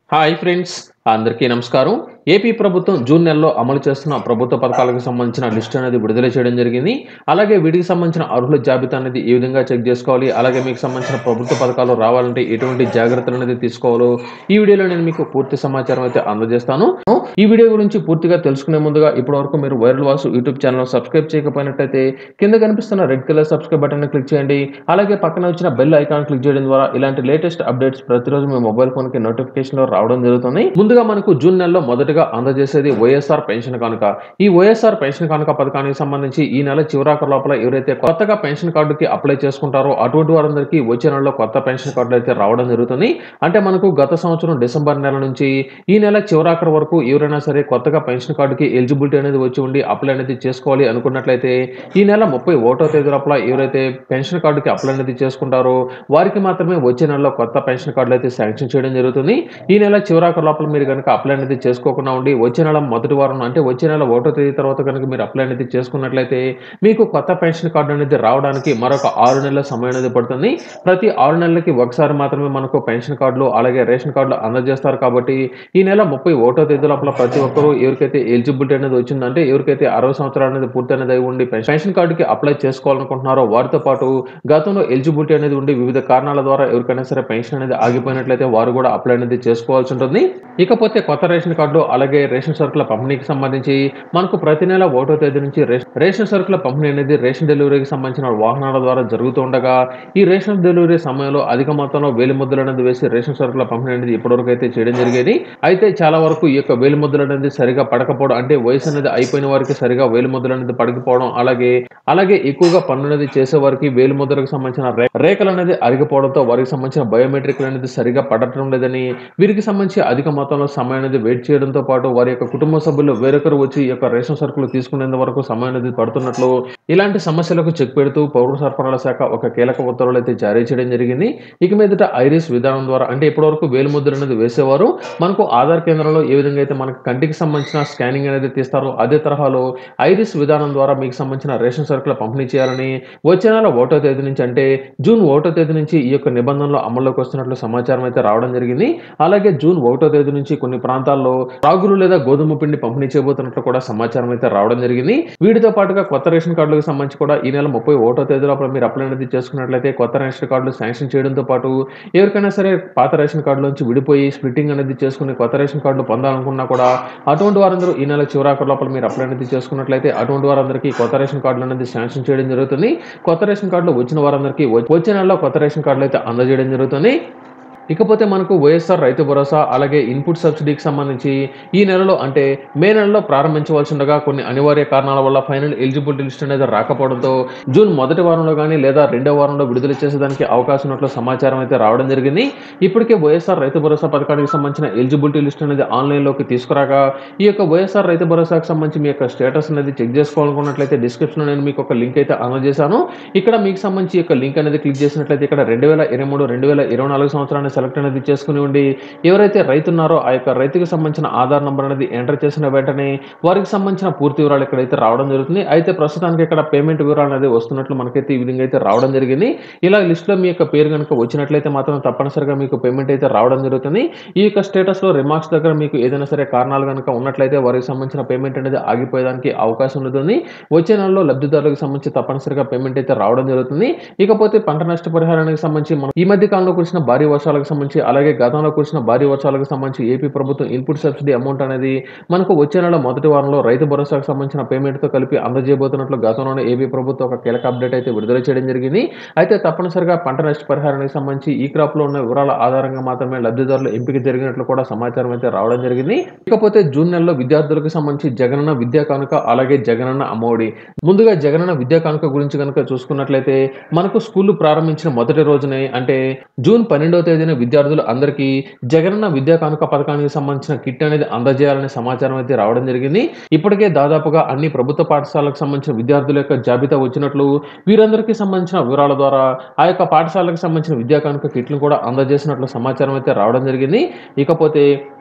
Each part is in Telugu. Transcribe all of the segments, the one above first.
హాయ్ ఫ్రెండ్స్ అందరికీ నమస్కారం ఏపీ ప్రభుత్వం జూన్ నెలలో అమలు చేస్తున్న ప్రభుత్వ పథకాలకు సంబంధించిన లిస్ట్ అనేది విడుదల చేయడం జరిగింది అలాగే వీటికి సంబంధించిన అర్హుల జాబితా అనేది ఏ విధంగా చెక్ చేసుకోవాలి అలాగే మీకు సంబంధించిన ప్రభుత్వ పథకాలు రావాలంటే ఎటువంటి జాగ్రత్తలు అనేది తీసుకోవాలో ఈ వీడియోలో నేను మీకు పూర్తి సమాచారం అయితే అందజేస్తాను ఈ వీడియో గురించి పూర్తిగా తెలుసుకునే ముందుగా ఇప్పటివరకు మీరు viral Vasu YouTube channel subscribe చేయకపోయినట్లయితే కింద కనిపిస్తున్న red colour subscribe button click చేయండి అలాగే పక్కన వచ్చిన బెల్ ఐకాన్ క్లిక్ చేయడం ద్వారా ఇలాంటి లేటెస్ట్ అప్డేట్స్ ప్రతిరోజు మీ మొబైల్ ఫోన్ కి నోటిఫికేషన్ లో రావడం జరుగుతుంది ముందుగా మనకు జూన్ నెలలో మొదటగా అందజేసేది వైఎస్ఆర్ పెన్షన్ కానుక ఈ వైఎస్ఆర్ పెన్షన్ కానుక పథకానికి సంబంధించి ఈ నెల చివరాఖరు లోపల ఎవరైతే కొత్తగా పెన్షన్ కార్డుకి అప్లై చేసుకుంటారో అటువంటి వారందరికీ వచ్చే నెలలో కొత్త పెన్షన్ కార్డులు అయితే రావడం జరుగుతుంది అంటే మనకు గత సంవత్సరం డిసెంబర్ నెల నుంచి ఈ నెల చివరాఖరు వరకు ఎవరైనా సరే కొత్తగా పెన్షన్ కార్డుకి ఎలిజిబిలిటీ అనేది వచ్చి ఉండి అప్లై అనేది చేసుకోవాలి అనుకున్నట్లయితే ఈ నెల ముప్పై ఒకటో తేదీ లోపల ఎవరైతే పెన్షన్ కార్డుకి అప్లై అనేది చేసుకుంటారో వారికి మాత్రమే వచ్చే నెలలో కొత్త పెన్షన్ కార్డులు అయితే శాంక్షన్ చేయడం జరుగుతుంది ఈ నెల చివరాఖరు లోపల మీరు కనుక అప్లై అనేది చేసుకోకుండా ఉండి వచ్చే నెల మొదటి వారం అంటే వచ్చే నెల ఒకటో తేదీ తర్వాత కనుక మీరు అప్లై అనేది చేసుకున్నట్లయితే మీకు కొత్త పెన్షన్ కార్డు అనేది రావడానికి మరొక ఆరు నెలల సమయం అనేది పడుతుంది ప్రతి ఆరు నెలలకి ఒకసారి మాత్రమే మనకు పెన్షన్ కార్డులు అలాగే రేషన్ కార్డులు అందజేస్తారు కాబట్టి ఈ నెల ముప్పై ఒకటో తేదీ లోపల ప్రతి ఒక్కరూ ఎవరికైతే ఎలిజిబిలిటీ అనేది వచ్చిందంటే ఎవరికైతే అరవై సంవత్సరాలు అనేది పూర్తి అనేది అయి ఉండి పెన్షన్ కార్డుకి అప్లై చేసుకోవాలనుకుంటున్నారో వారితో పాటు గతంలో ఎలిజిబిలిటీ అనేది ఉండి వివిధ కారణాల ద్వారా ఎవరికైనా సరే పెన్షన్ అనేది ఆగిపోయినట్లయితే వారు కూడా అప్లై అనేది చేసుకోవాల్సి ఉంటుంది ఇకపోతే కొత్త రేషన్ కార్డులు అలాగే రేషన్ సరుకుల పంపిణీకి సంబంధించి మనకు ప్రతి నెల ఒకటో తేదీ నుంచి రేషన్- రేషన్ సరుకుల పంపిణీ అనేది రేషన్ డెలివరీకి సంబంధించిన వాహనాల ద్వారా జరుగుతూ ఉండగా ఈ రేషన్ డెలివరీ సమయంలో అధిక మొత్తంలో వేలి ముద్రలు అనేది వేసి రేషన్ సరుకుల పంపిణీ అనేది ఇప్పటివరకు అయితే చేయడం జరిగేది అయితే చాలా వరకు ఈ యొక్క వేలి ముద్రలు అనేది సరిగా పడకపోవడం అంటే వయసు అనేది అయిపోయిన వారికి సరిగా వేలి ముద్రలు అనేది పడకపోవడం అలాగే అలాగే ఎక్కువగా పన్ను అనేది చేసే వారికి వేలి ముద్రకు సంబంధించిన రే- రేఖలు అనేది అరిగిపోవడంతో వారికి సంబంధించిన బయోమెట్రిక్ అనేది సరిగా పడటం లేదని వీరికి సంబంధించి అధిక మొత్తంలో సమయం అనేది వెయిట్ చేయడంతో పాటు వారి యొక్క కుటుంబ సభ్యులు వేరొకరు వచ్చి ఈ యొక్క రేషన్ సరుకులు తీసుకునేంత వరకు సమయం అనేది పడుతున్నట్లు ఇలాంటి సమస్యలకు చెక్ పెడుతూ పౌర సరఫరాల శాఖ ఒక కీలక ఉత్తర్వులు అయితే జారీ చేయడం జరిగింది ఇక మీదట ఐరిస్ విధానం ద్వారా అంటే ఇప్పటివరకు వేలు ముద్ర అనేది వేసేవారు మనకు ఆధార్ కేంద్రంలో ఏ విధంగా అయితే మనకు కంటికి సంబంధించిన స్కానింగ్ అనేది తీస్తారో అదే తరహాలో ఐరిస్ విధానం ద్వారా మీకు సంబంధించిన రేషన్ సరుకుల పంపిణీ చేయాలని వచ్చే నెల ఒకటో తేదీ నుంచి అంటే జూన్ ఒకటో తేదీ నుంచి ఈ యొక్క నిబంధనలు అమల్లోకి వస్తున్నట్లు సమాచారం అయితే రావడం జరిగింది అలాగే జూన్ ఒకటో తేదీ నుంచి కొన్ని ప్రాంతాల్లో రాగులు లేదా గోధుమ పిండి పంపిణీ చేయబోతున్నట్లు కూడా సమాచారం అయితే రావడం జరిగింది వీటితో పాటుగా కొత్త రేషన్ కార్డులకు సంబంధించి కూడా ఈ నెల ముప్పై ఒకటో తేదీ లోపల మీరు అప్లై అనేది చేసుకున్నట్లయితే కొత్త రేషన్ కార్డులు శాంక్షన్ చేయడంతో పాటు ఎవరికైనా సరే పాత రేషన్ కార్డు నుంచి విడిపోయి స్ప్లిట్టింగ్ అనేది చేసుకుని కొత్త రేషన్ కార్డులు పొందాలనుకున్నా కూడా అటువంటి వారందరూ ఈ నెల చివరాఖరు లోపల మీరు అప్లై అనేది చేసుకున్నట్లయితే అటువంటి వారందరికీ కొత్త రేషన్ కార్డులు అనేది శాంక్షన్ చేయడం జరుగుతుంది కొత్త రేషన్ కార్డులు వచ్చిన వారందరికీ వచ్చే- వచ్చే నెలలో కొత్త రేషన్ కార్డులు అయితే అందజేయడం జరుగుతుంది ఇకపోతే మనకు వైఎస్ఆర్ రైతు భరోసా అలాగే ఇన్పుట్ సబ్సిడీకి సంబంధించి ఈ నెలలో అంటే మే నెలలో ప్రారంభించవలసి ఉండగా కొన్ని అనివార్య కారణాల వల్ల ఫైనల్ ఎలిజిబిలిటీ లిస్ట్ అనేది రాకపోవడంతో జూన్ మొదటి వారంలో కానీ లేదా రెండో వారంలో విడుదల చేసేదానికి అవకాశం ఉన్నట్లు సమాచారం అయితే రావడం జరిగింది ఇప్పటికే వైఎస్ఆర్ రైతు భరోసా పథకానికి సంబంధించిన ఎలిజిబిలిటీ లిస్ట్ అనేది ఆన్లైన్లోకి తీసుకురాగా ఈ యొక్క వైఎస్ఆర్ రైతు భరోసాకు సంబంధించి మీ యొక్క స్టేటస్ అనేది చెక్ చేసుకోవాలనుకున్నట్లయితే డిస్క్రిప్షన్లో నేను మీకు ఒక లింక్ అయితే అందజేశాను ఇక్కడ మీకు సంబంధించి ఈ యొక్క లింక్ అనేది క్లిక్ చేసినట్లయితే ఇక్కడ రెండు వేల ఇరవై మూడు రెండు వేల ఇరవై నాలుగు సంవత్సరాన్ని సెలెక్ట్ అనేది చేసుకుని ఉండి ఎవరైతే రైతు ఉన్నారో ఆ యొక్క రైతుకి సంబంధించిన ఆధార్ నంబర్ అనేది ఎంటర్ చేసిన వెంటనే వారికి సంబంధించిన పూర్తి వివరాలు ఇక్కడైతే రావడం జరుగుతుంది అయితే ప్రస్తుతానికి ఇక్కడ పేమెంట్ వివరాలు అనేది వస్తున్నట్లు మనకైతే ఈ విధంగా అయితే రావడం జరిగింది ఇలా లిస్ట్లో మీ యొక్క పేరు కనుక వచ్చినట్లయితే మాత్రం తప్పనిసరిగా మీకు పేమెంట్ అయితే రావడం జరుగుతుంది ఈ యొక్క స్టేటస్లో రిమార్క్స్ దగ్గర మీకు ఏదైనా సరే కారణాలు కనుక ఉన్నట్లయితే వారికి సంబంధించిన పేమెంట్ అనేది ఆగిపోయేదానికి అవకాశం ఉంటుంది వచ్చే నెలలో లబ్ధిదారులకు సంబంధించి తప్పనిసరిగా పేమెంట్ అయితే రావడం జరుగుతుంది ఇకపోతే పంట నష్ట పరిహారానికి సంబంధించి మనం ఈ మధ్య కాలంలో కురిసిన భారీ వర్షాలకు సంబంధించి అలాగే గతంలో కురిసిన భారీ వర్షాలకు సంబంధించి ఏపీ ప్రభుత్వం ఇన్పుట్ సబ్సిడీ అమౌంట్ అనేది మనకు వచ్చే నెల మొదటి వారంలో రైతు భరోసాకు సంబంధించిన పేమెంట్ తో కలిపి అందజేయబోతున్నట్లు గతంలోనే ఏపీ ప్రభుత్వం ఒక కీలక అప్డేట్ అయితే విడుదల చేయడం జరిగింది అయితే తప్పనిసరిగా పంట నష్ట పరిహారానికి సంబంధించి ఈ క్రాప్ లో ఉన్న వివరాల ఆధారంగా మాత్రమే లబ్ధిదారులు ఎంపిక జరిగినట్లు కూడా సమాచారం అయితే రావడం జరిగింది ఇకపోతే జూన్ నెలలో విద్యార్థులకు సంబంధించి జగనన్న విద్యా కానుక అలాగే జగనన్న అమ్మఒడి ముందుగా జగనన్న విద్యా కానుక గురించి కనుక చూసుకున్నట్లయితే మనకు స్కూల్ ప్రారంభించిన మొదటి రోజునే అంటే జూన్ పన్నెండవ తేదీన విద్యార్థులు అందరికీ జగనన్న విద్యా కానుక పథకానికి సంబంధించిన కిట్ అనేది అందజేయాలనే సమాచారం అయితే రావడం జరిగింది ఇప్పటికే దాదాపుగా అన్ని ప్రభుత్వ పాఠశాలకు సంబంధించిన విద్యార్థుల యొక్క జాబితా వచ్చినట్లు వీరందరికీ సంబంధించిన వివరాల ద్వారా ఆ యొక్క పాఠశాలకు సంబంధించిన విద్యా కానుక కిట్లను కూడా అందజేసినట్లు సమాచారం అయితే రావడం జరిగింది ఇకపోతే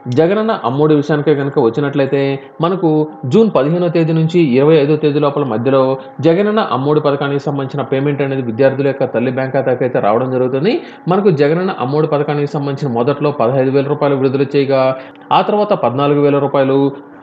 జగనన్న అమ్మఒడి విషయానికి కనుక వచ్చినట్లయితే మనకు జూన్ పదిహేనో తేదీ నుంచి ఇరవై ఐదో తేదీ లోపల మధ్యలో జగనన్న అమ్మఒడి పథకానికి సంబంధించిన పేమెంట్ అనేది విద్యార్థుల యొక్క తల్లి బ్యాంక్ ఖాతాకి అయితే రావడం జరుగుతుంది మనకు జగనన్న అమ్మఒడి పథకానికి సంబంధించిన మొదట్లో పదహైదు వేల రూపాయలు విడుదల చేయగా ఆ తర్వాత పద్నాలుగు వేల రూపాయలు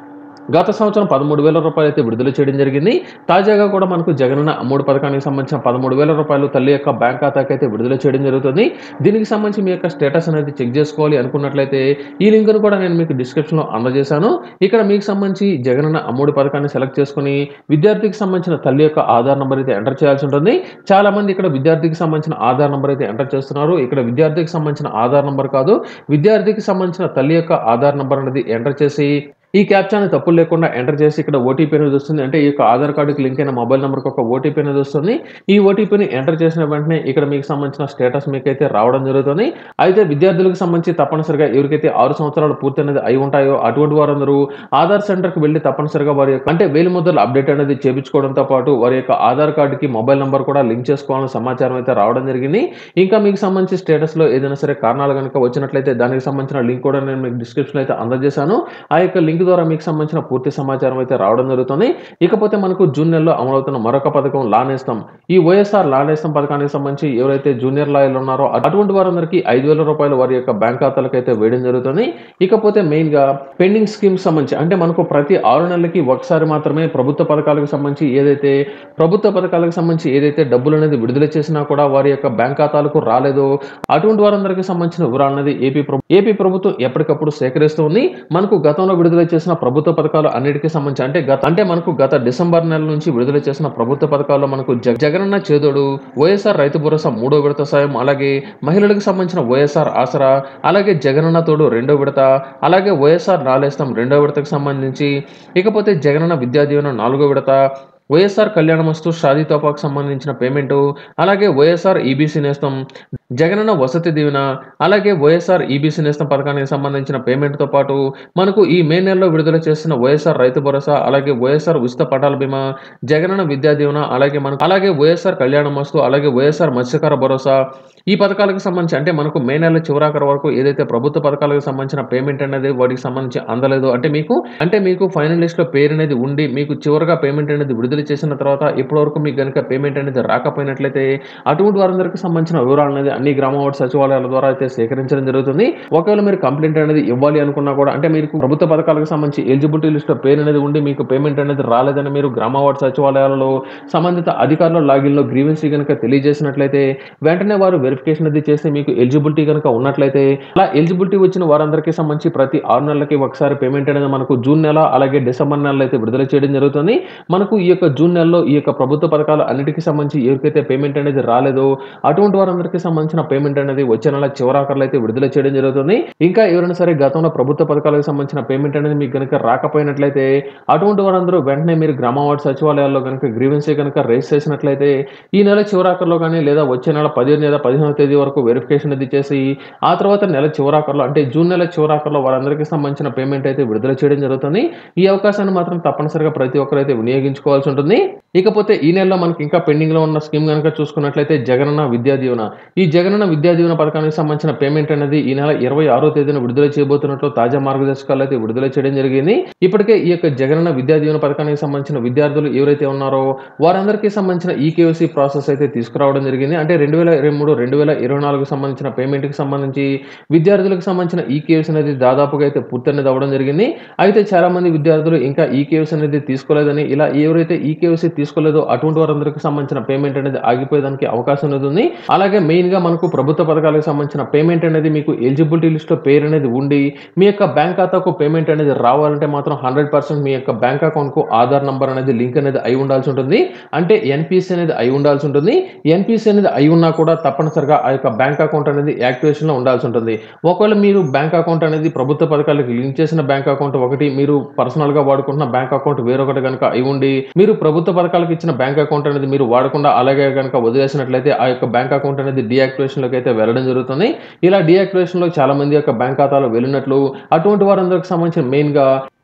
గత సంవత్సరం పదమూడు వేల రూపాయలు అయితే విడుదల చేయడం జరిగింది తాజాగా కూడా మనకు జగనన్న అమ్మఒడి పథకానికి సంబంధించిన పదమూడు వేల రూపాయలు తల్లి యొక్క బ్యాంక్ ఖాతాకి అయితే విడుదల చేయడం జరుగుతుంది దీనికి సంబంధించి మీ యొక్క స్టేటస్ అనేది చెక్ చేసుకోవాలి అనుకున్నట్లయితే ఈ లింక్ను కూడా నేను మీకు డిస్క్రిప్షన్లో అందజేశాను ఇక్కడ మీకు సంబంధించి జగనన్న అమ్మఒడి పథకాన్ని సెలెక్ట్ చేసుకుని విద్యార్థికి సంబంధించిన తల్లి యొక్క ఆధార్ నెంబర్ అయితే ఎంటర్ చేయాల్సి ఉంటుంది చాలా మంది ఇక్కడ విద్యార్థికి సంబంధించిన ఆధార్ నెంబర్ అయితే ఎంటర్ చేస్తున్నారు ఇక్కడ విద్యార్థికి సంబంధించిన ఆధార్ నెంబర్ కాదు విద్యార్థికి సంబంధించిన తల్లి యొక్క ఆధార్ నెంబర్ అనేది ఎంటర్ చేసి ఈ క్యాప్చాని తప్పులు లేకుండా ఎంటర్ చేసి ఇక్కడ ఓటీపీ అనేది వస్తుంది అంటే ఈ యొక్క ఆధార్ కార్డుకి లింక్ అయిన మొబైల్ నెంబర్కి ఒక ఓటీపీ అనేది వస్తుంది ఈ ఓటీపీని ఎంటర్ చేసిన వెంటనే ఇక్కడ మీకు సంబంధించిన స్టేటస్ మీకైతే రావడం జరుగుతుంది అయితే విద్యార్థులకు సంబంధించి తప్పనిసరిగా ఎవరికైతే ఆరు సంవత్సరాలు పూర్తి అనేది అయి ఉంటాయో అటువంటి వారందరూ ఆధార్ సెంటర్కి వెళ్ళి తప్పనిసరిగా వారి యొక్క అంటే వేలి ముద్రలు అప్డేట్ అనేది చేపించుకోవడంతో పాటు వారి యొక్క ఆధార్ కార్డుకి మొబైల్ నెంబర్ కూడా లింక్ చేసుకోవాలని సమాచారం అయితే రావడం జరిగింది ఇంకా మీకు సంబంధించి స్టేటస్లో ఏదైనా సరే కారణాలు కనుక వచ్చినట్లయితే దానికి సంబంధించిన లింక్ కూడా నేను మీకు డిస్క్రిప్షన్ అయితే అందజేశాను ఆ యొక్క లింక్ ద్వారా మీకు సంబంధించిన పూర్తి సమాచారం అయితే రావడం జరుగుతుంది ఇకపోతే మనకు జూన్ నెలలో అమలవుతున్న మరొక పథకం లా నేస్తం ఈ వైఎస్ఆర్ లా నేస్తం పథకానికి సంబంధించి ఎవరైతే జూనియర్ లాయర్లు ఉన్నారో అటువంటి వారందరికీ ఐదు వేల రూపాయలు వారి యొక్క బ్యాంక్ ఖాతాలకు అయితే వేయడం జరుగుతుంది ఇకపోతే మెయిన్ గా పెండింగ్ స్కీమ్స్ సంబంధించి అంటే మనకు ప్రతి ఆరు నెలలకి ఒకసారి మాత్రమే ప్రభుత్వ పథకాలకు సంబంధించి ఏదైతే ప్రభుత్వ పథకాలకు సంబంధించి ఏదైతే డబ్బులు అనేది విడుదల చేసినా కూడా వారి యొక్క బ్యాంక్ ఖాతాలకు రాలేదో అటువంటి వారందరికీ సంబంధించిన వివరాలు అనేది ఏపీ ప్రభు ఏపీ ప్రభుత్వం ఎప్పటికప్పుడు సేకరిస్తుంది మనకు గతంలో విడుదల చేసిన ప్రభుత్వ పథకాలు అన్నిటికీ సంబంధించి అంటే గత అంటే మనకు గత డిసెంబర్ నెల నుంచి విడుదల చేసిన ప్రభుత్వ పథకాల్లో మనకు జగ- జగనన్న చేదోడు వైఎస్ఆర్ రైతు భరోసా మూడో విడత సాయం అలాగే మహిళలకు సంబంధించిన వైఎస్ఆర్ ఆసరా అలాగే జగనన్న తోడు రెండో విడత అలాగే వైఎస్ఆర్ నాలేస్తాం రెండో విడతకు సంబంధించి ఇకపోతే జగనన్న విద్యా దీవెన నాలుగో విడత వైఎస్ఆర్ కళ్యాణమస్తు షాదీ తోఫాకు సంబంధించిన పేమెంటు అలాగే వైఎస్ఆర్ ఈబీసీ నేస్తం జగనన్న వసతి దీవెన అలాగే వైఎస్ఆర్ ఈబీసీ నేస్తం పథకానికి సంబంధించిన పేమెంట్తో పాటు మనకు ఈ మే నెలలో విడుదల చేసిన వైఎస్ఆర్ రైతు భరోసా అలాగే వైఎస్ఆర్ ఉచిత పటాల బీమా జగనన్న విద్యా దీవెన అలాగే మనకు అలాగే వైఎస్ఆర్ కళ్యాణమస్తు అలాగే వైఎస్ఆర్ మత్స్యకార భరోసా ఈ పథకాలకు సంబంధించి అంటే మనకు మే నెల చివరాఖరు వరకు ఏదైతే ప్రభుత్వ పథకాలకు సంబంధించిన పేమెంట్ అనేది వాటికి సంబంధించి అందలేదు అంటే మీకు అంటే మీకు ఫైనల్ లిస్ట్ లో పేరు అనేది ఉండి మీకు చివరగా పేమెంట్ అనేది విడుదల చేసిన తర్వాత ఇప్పటి వరకు మీకు కనుక పేమెంట్ అనేది రాకపోయినట్లయితే అటువంటి వారందరికీ సంబంధించిన వివరాలు అనేది అన్ని గ్రామ వార్డు సచివాలయాల ద్వారా అయితే సేకరించడం జరుగుతుంది ఒకవేళ మీరు కంప్లైంట్ అనేది ఇవ్వాలి అనుకున్నా కూడా అంటే మీకు ప్రభుత్వ పథకాలకు సంబంధించి ఎలిజిబిలిటీ లిస్ట్ లో పేరు అనేది ఉండి మీకు పేమెంట్ అనేది రాలేదని మీరు గ్రామ వార్డు సచివాలయాలలో సంబంధిత అధికారుల లాగిన్ లో గ్రీవెన్సీ కనుక తెలియజేసినట్లయితే వెంటనే వారు వెరిఫికేషన్ అది చేసి మీకు ఎలిజిబిలిటీ కనుక ఉన్నట్లయితే అలా ఎలిజిబిలిటీ వచ్చిన వారందరికీ సంబంధించి ప్రతి ఆరు నెలలకి ఒకసారి పేమెంట్ అనేది మనకు జూన్ నెల అలాగే డిసెంబర్ నెలలో అయితే విడుదల చేయడం జరుగుతుంది మనకు ఈ యొక్క జూన్ నెలలో ఈ యొక్క ప్రభుత్వ పథకాలు అన్నిటికీ సంబంధించి ఎవరికైతే పేమెంట్ అనేది రాలేదో అటువంటి వారందరికీ సంబంధించిన పేమెంట్ అనేది వచ్చే నెల చివరాఖరులో అయితే విడుదల చేయడం జరుగుతుంది ఇంకా ఎవరైనా సరే గతంలో ప్రభుత్వ పథకాలకు సంబంధించిన పేమెంట్ అనేది మీకు కనుక రాకపోయినట్లయితే అటువంటి వారందరూ వెంటనే మీరు గ్రామ వార్డు సచివాలయాల్లో కనుక గ్రీవెన్సీ కనుక రేస్ చేసినట్లయితే ఈ నెల చివరాఖరులో కానీ లేదా వచ్చే నెల పదిహేను లేదా పదిహేనో తేదీ వరకు వెరిఫికేషన్ అది చేసి ఆ తర్వాత నెల చివరాఖరులో అంటే జూన్ నెల చివరాఖరులో వారందరికీ సంబంధించిన పేమెంట్ అయితే విడుదల చేయడం జరుగుతుంది ఈ అవకాశాన్ని మాత్రం తప్పనిసరిగా ప్రతి ఒక్కరు అయితే వినియోగించుకోవాల్సి ఉంటుంది ఇకపోతే ఈ నెలలో మనకి ఇంకా పెండింగ్ లో ఉన్న స్కీమ్ కనుక చూసుకున్నట్లయితే జగనన్న విద్యా దీవెన ఈ జగనన్న విద్యా దీవెన పథకానికి సంబంధించిన పేమెంట్ అనేది ఈ నెల ఇరవై ఆరో తేదీన విడుదల చేయబోతున్నట్లు తాజా మార్గదర్శకాలు అయితే విడుదల చేయడం జరిగింది ఇప్పటికే ఈ యొక్క జగనన్న విద్యా దీవెన పథకానికి సంబంధించిన విద్యార్థులు ఎవరైతే ఉన్నారో వారందరికీ సంబంధించిన ఈకేవసీ ప్రాసెస్ అయితే తీసుకురావడం జరిగింది అంటే రెండు వేల ఇరవై మూడు రెండు వేల ఇరవై నాలుగు సంబంధించిన పేమెంట్ కి సంబంధించి విద్యార్థులకు సంబంధించిన ఈకేవసీ అనేది దాదాపుగా అయితే పూర్తి అనేది అవ్వడం జరిగింది అయితే చాలా మంది విద్యార్థులు ఇంకా ఈకేవసీ అనేది తీసుకోలేదని ఇలా ఎవరైతే ఈకేవసీ తీసుకోలేదో అటువంటి వారందరికీ సంబంధించిన పేమెంట్ అనేది ఆగిపోయేదానికి అవకాశం అనేది ఉంది అలాగే మెయిన్ గా మనకు ప్రభుత్వ పథకాలకు సంబంధించిన పేమెంట్ అనేది మీకు ఎలిజిబిలిటీ లిస్ట్ లో పేరు అనేది ఉండి మీ యొక్క బ్యాంక్ ఖాతాకు పేమెంట్ అనేది రావాలంటే మాత్రం హండ్రెడ్ పర్సెంట్ మీ యొక్క బ్యాంక్ అకౌంట్ కు ఆధార్ నంబర్ అనేది లింక్ అనేది అయి ఉండాల్సి ఉంటుంది అంటే ఎన్పిసి అనేది అయి ఉండాల్సి ఉంటుంది ఎన్పిసి అనేది అయి ఉన్నా కూడా తప్పనిసరిగా ఆ యొక్క బ్యాంక్ అకౌంట్ అనేది యాక్టివేషన్ లో ఉండాల్సి ఉంటుంది ఒకవేళ మీరు బ్యాంక్ అకౌంట్ అనేది ప్రభుత్వ పథకాలకు లింక్ చేసిన బ్యాంక్ అకౌంట్ ఒకటి మీరు పర్సనల్ గా వాడుకుంటున్న బ్యాంక్ అకౌంట్ వేరొకటి కనుక అయి ఉండి మీరు ప్రభుత్వ పథకాలకు ఇచ్చిన బ్యాంక్ అకౌంట్ అనేది మీరు వాడకుండా అలాగే కనుక వదిలేసినట్లయితే ఆ యొక్క బ్యాంక్ అకౌంట్ అనేది డియాక్టివేషన్ లోకి అయితే వెళ్ళడం జరుగుతుంది ఇలా డియాక్టివేషన్ లో చాలా మంది యొక్క బ్యాంక్ ఖాతాలో వెళ్ళినట్లు అటువంటి వారందరికి సంబంధించిన మెయిన్ గా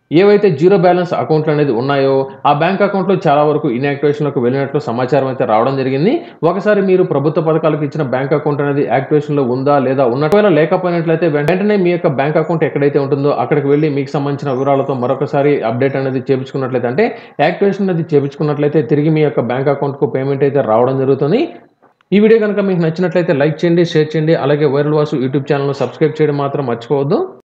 ఏవైతే జీరో బ్యాలెన్స్ అకౌంట్లు అనేది ఉన్నాయో ఆ బ్యాంక్ అకౌంట్లో చాలా వరకు ఇన్యాక్టివేషన్లోకి వెళ్ళినట్లు సమాచారం అయితే రావడం జరిగింది ఒకసారి మీరు ప్రభుత్వ పథకాలకు ఇచ్చిన బ్యాంక్ అకౌంట్ అనేది యాక్టివేషన్లో ఉందా లేదా ఉన్నట్టు లేకపోయినట్లయితే వెంటనే మీ యొక్క బ్యాంక్ అకౌంట్ ఎక్కడైతే ఉంటుందో అక్కడికి వెళ్ళి మీకు సంబంధించిన వివరాలతో మరొకసారి అప్డేట్ అనేది చేపించుకున్నట్లయితే అంటే యాక్టివేషన్ అనేది చేపించుకున్నట్లయితే తిరిగి మీ యొక్క బ్యాంక్ అకౌంట్కు పేమెంట్ అయితే రావడం జరుగుతుంది ఈ వీడియో కనుక మీకు నచ్చినట్లయితే లైక్ చేయండి షేర్ చేయండి అలాగే వైరల్ వాసు యూట్యూబ్ ఛానల్ను సబ్స్క్రైబ్ చేయడం మాత్రం మర్చిపోవద్దు